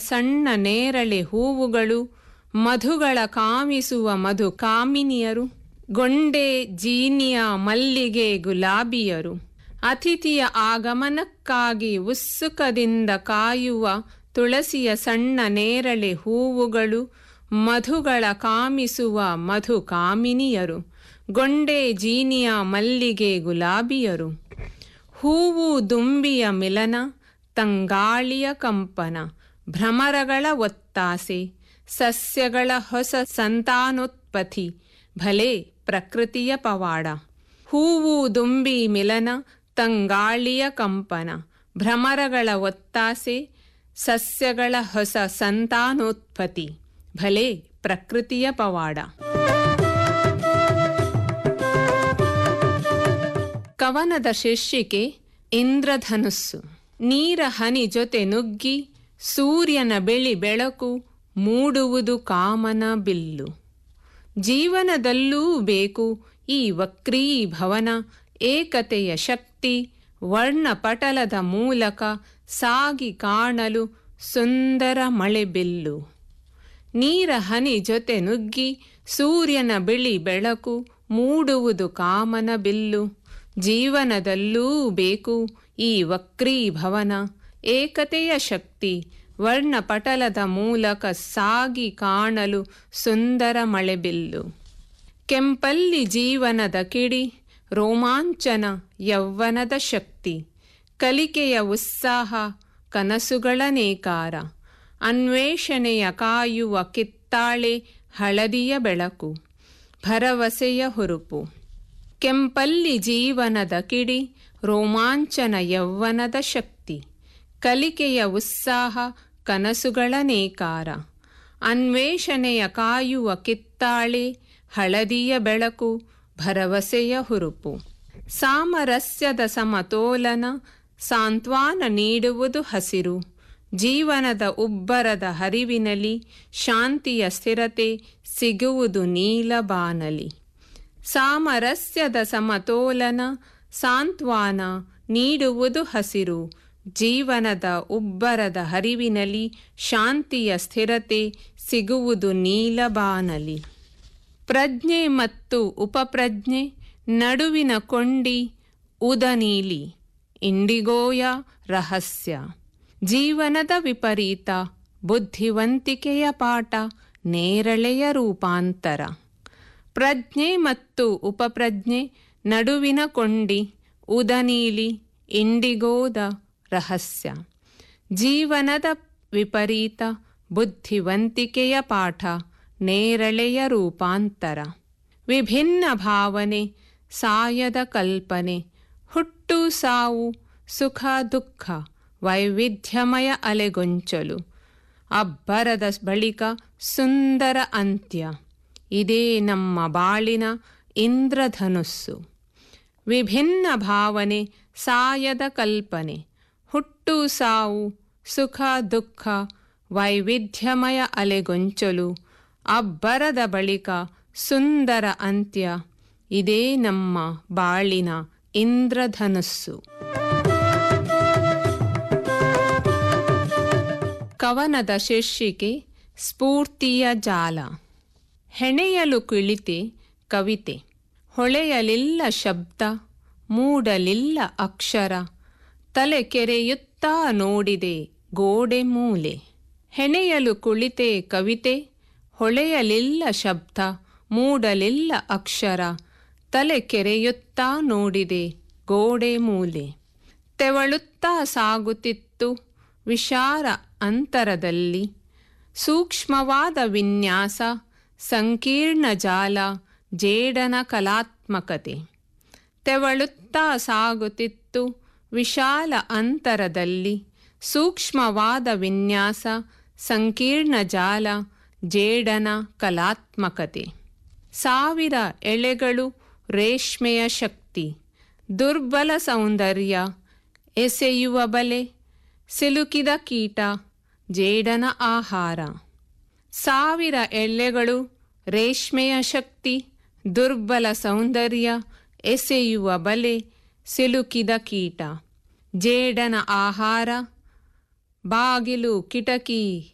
ಸಣ್ಣ ನೇರಳೆ ಹೂವುಗಳು ಮಧುಗಳ ಕಾಮಿಸುವ ಮಧು ಕಾಮಿನಿಯರು ಗೊಂಡೆ ಜೀನಿಯ ಮಲ್ಲಿಗೆ ಗುಲಾಬಿಯರು ಅತಿಥಿಯ ಆಗಮನಕ್ಕಾಗಿ ಉತ್ಸುಕದಿಂದ ಕಾಯುವ ತುಳಸಿಯ ಸಣ್ಣ ನೇರಳೆ ಹೂವುಗಳು ಮಧುಗಳ ಕಾಮಿಸುವ ಮಧು ಕಾಮಿನಿಯರು ಗೊಂಡೆ ಜೀನಿಯ ಮಲ್ಲಿಗೆ ಗುಲಾಬಿಯರು ಹೂವು ದುಂಬಿಯ ಮಿಲನ ತಂಗಾಳಿಯ ಕಂಪನ ಭ್ರಮರಗಳ ಒತ್ತಾಸೆ ಸಸ್ಯಗಳ ಹೊಸ ಸಂತಾನೋತ್ಪತ್ತಿ ಭಲೆ ಪ್ರಕೃತಿಯ ಪವಾಡ ಹೂವು ದುಂಬಿ ಮಿಲನ ತಂಗಾಳಿಯ ಕಂಪನ ಭ್ರಮರಗಳ ಒತ್ತಾಸೆ ಸಸ್ಯಗಳ ಹೊಸ ಸಂತಾನೋತ್ಪತ್ತಿ ಭಲೆ ಪ್ರಕೃತಿಯ ಪವಾಡ ಕವನದ ಶೀರ್ಷಿಕೆ ಇಂದ್ರಧನುಸ್ಸು ನೀರ ಹನಿ ಜೊತೆ ನುಗ್ಗಿ ಸೂರ್ಯನ ಬೆಳಿ ಬೆಳಕು ಮೂಡುವುದು ಕಾಮನ ಬಿಲ್ಲು ಜೀವನದಲ್ಲೂ ಬೇಕು ಈ ವಕ್ರೀಭವನ ಏಕತೆಯ ಶಕ್ತಿ ವರ್ಣಪಟಲದ ಮೂಲಕ ಸಾಗಿ ಕಾಣಲು ಸುಂದರ ಮಳೆಬಿಲ್ಲು ನೀರ ಹನಿ ಜೊತೆ ನುಗ್ಗಿ ಸೂರ್ಯನ ಬಿಳಿ ಬೆಳಕು ಮೂಡುವುದು ಕಾಮನ ಬಿಲ್ಲು ಜೀವನದಲ್ಲೂ ಬೇಕು ಈ ವಕ್ರೀಭವನ ಏಕತೆಯ ಶಕ್ತಿ ವರ್ಣಪಟಲದ ಮೂಲಕ ಸಾಗಿ ಕಾಣಲು ಸುಂದರ ಮಳೆಬಿಲ್ಲು ಕೆಂಪಲ್ಲಿ ಜೀವನದ ಕಿಡಿ ರೋಮಾಂಚನ ಯೌವನದ ಶಕ್ತಿ ಕಲಿಕೆಯ ಉತ್ಸಾಹ ಕನಸುಗಳ ನೇಕಾರ ಅನ್ವೇಷಣೆಯ ಕಾಯುವ ಕಿತ್ತಾಳೆ ಹಳದಿಯ ಬೆಳಕು ಭರವಸೆಯ ಹುರುಪು ಕೆಂಪಲ್ಲಿ ಜೀವನದ ಕಿಡಿ ರೋಮಾಂಚನ ಯೌವನದ ಶಕ್ತಿ ಕಲಿಕೆಯ ಉತ್ಸಾಹ ಕನಸುಗಳ ನೇಕಾರ ಅನ್ವೇಷಣೆಯ ಕಾಯುವ ಕಿತ್ತಾಳೆ ಹಳದಿಯ ಬೆಳಕು ಭರವಸೆಯ ಹುರುಪು ಸಾಮರಸ್ಯದ ಸಮತೋಲನ ಸಾಂತ್ವನ ನೀಡುವುದು ಹಸಿರು ಜೀವನದ ಉಬ್ಬರದ ಹರಿವಿನಲ್ಲಿ ಶಾಂತಿಯ ಸ್ಥಿರತೆ ಸಿಗುವುದು ನೀಲಬಾನಲಿ ಸಾಮರಸ್ಯದ ಸಮತೋಲನ ಸಾಂತ್ವನ ನೀಡುವುದು ಹಸಿರು ಜೀವನದ ಉಬ್ಬರದ ಹರಿವಿನಲ್ಲಿ ಶಾಂತಿಯ ಸ್ಥಿರತೆ ಸಿಗುವುದು ನೀಲಬಾನಲಿ ಪ್ರಜ್ಞೆ ಮತ್ತು ಉಪಪ್ರಜ್ಞೆ ನಡುವಿನ ಕೊಂಡಿ ಉದನೀಲಿ ಇಂಡಿಗೋಯ ರಹಸ್ಯ ಜೀವನದ ವಿಪರೀತ ಬುದ್ಧಿವಂತಿಕೆಯ ಪಾಠ ನೇರಳೆಯ ರೂಪಾಂತರ ಪ್ರಜ್ಞೆ ಮತ್ತು ಉಪಪ್ರಜ್ಞೆ ನಡುವಿನ ಕೊಂಡಿ ಉದನೀಲಿ ಇಂಡಿಗೋದ ರಹಸ್ಯ ಜೀವನದ ವಿಪರೀತ ಬುದ್ಧಿವಂತಿಕೆಯ ಪಾಠ ನೇರಳೆಯ ರೂಪಾಂತರ ವಿಭಿನ್ನ ಭಾವನೆ ಸಾಯದ ಕಲ್ಪನೆ ಹುಟ್ಟು ಸಾವು ಸುಖ ದುಃಖ ವೈವಿಧ್ಯಮಯ ಅಲೆಗೊಂಚಲು ಅಬ್ಬರದ ಬಳಿಕ ಸುಂದರ ಅಂತ್ಯ ಇದೇ ನಮ್ಮ ಬಾಳಿನ ಇಂದ್ರಧನುಸ್ಸು ವಿಭಿನ್ನ ಭಾವನೆ ಸಾಯದ ಕಲ್ಪನೆ ಹುಟ್ಟು ಸಾವು ಸುಖ ದುಃಖ ವೈವಿಧ್ಯಮಯ ಅಲೆಗೊಂಚಲು ಅಬ್ಬರದ ಬಳಿಕ ಸುಂದರ ಅಂತ್ಯ ಇದೇ ನಮ್ಮ ಬಾಳಿನ ಇಂದ್ರಧನುಸ್ಸು ಕವನದ ಶೀರ್ಷಿಕೆ ಸ್ಫೂರ್ತಿಯ ಜಾಲ ಹೆಣೆಯಲು ಕುಳಿತೆ ಕವಿತೆ ಹೊಳೆಯಲಿಲ್ಲ ಶಬ್ದ ಮೂಡಲಿಲ್ಲ ಅಕ್ಷರ ತಲೆ ಕೆರೆಯುತ್ತಾ ನೋಡಿದೆ ಗೋಡೆ ಮೂಲೆ ಹೆಣೆಯಲು ಕುಳಿತೆ ಕವಿತೆ ಹೊಳೆಯಲಿಲ್ಲ ಶಬ್ದ ಮೂಡಲಿಲ್ಲ ಅಕ್ಷರ ತಲೆ ಕೆರೆಯುತ್ತಾ ನೋಡಿದೆ ಗೋಡೆ ಮೂಲೆ ತೆವಳುತ್ತಾ ಸಾಗುತ್ತಿತ್ತು ವಿಶಾರ ಅಂತರದಲ್ಲಿ ಸೂಕ್ಷ್ಮವಾದ ವಿನ್ಯಾಸ ಸಂಕೀರ್ಣ ಜಾಲ ಜೇಡನ ಕಲಾತ್ಮಕತೆ ತೆವಳುತ್ತಾ ಸಾಗುತ್ತಿತ್ತು ವಿಶಾಲ ಅಂತರದಲ್ಲಿ ಸೂಕ್ಷ್ಮವಾದ ವಿನ್ಯಾಸ ಸಂಕೀರ್ಣ ಜಾಲ ಜೇಡನ ಕಲಾತ್ಮಕತೆ ಸಾವಿರ ಎಳೆಗಳು ರೇಷ್ಮೆಯ ಶಕ್ತಿ ದುರ್ಬಲ ಸೌಂದರ್ಯ ಎಸೆಯುವ ಬಲೆ ಸಿಲುಕಿದ ಕೀಟ ಜೇಡನ ಆಹಾರ ಸಾವಿರ ಎಳ್ಳೆಗಳು ರೇಷ್ಮೆಯ ಶಕ್ತಿ ದುರ್ಬಲ ಸೌಂದರ್ಯ ಎಸೆಯುವ ಬಲೆ ಸಿಲುಕಿದ ಕೀಟ ಜೇಡನ ಆಹಾರ ಬಾಗಿಲು ಕಿಟಕಿ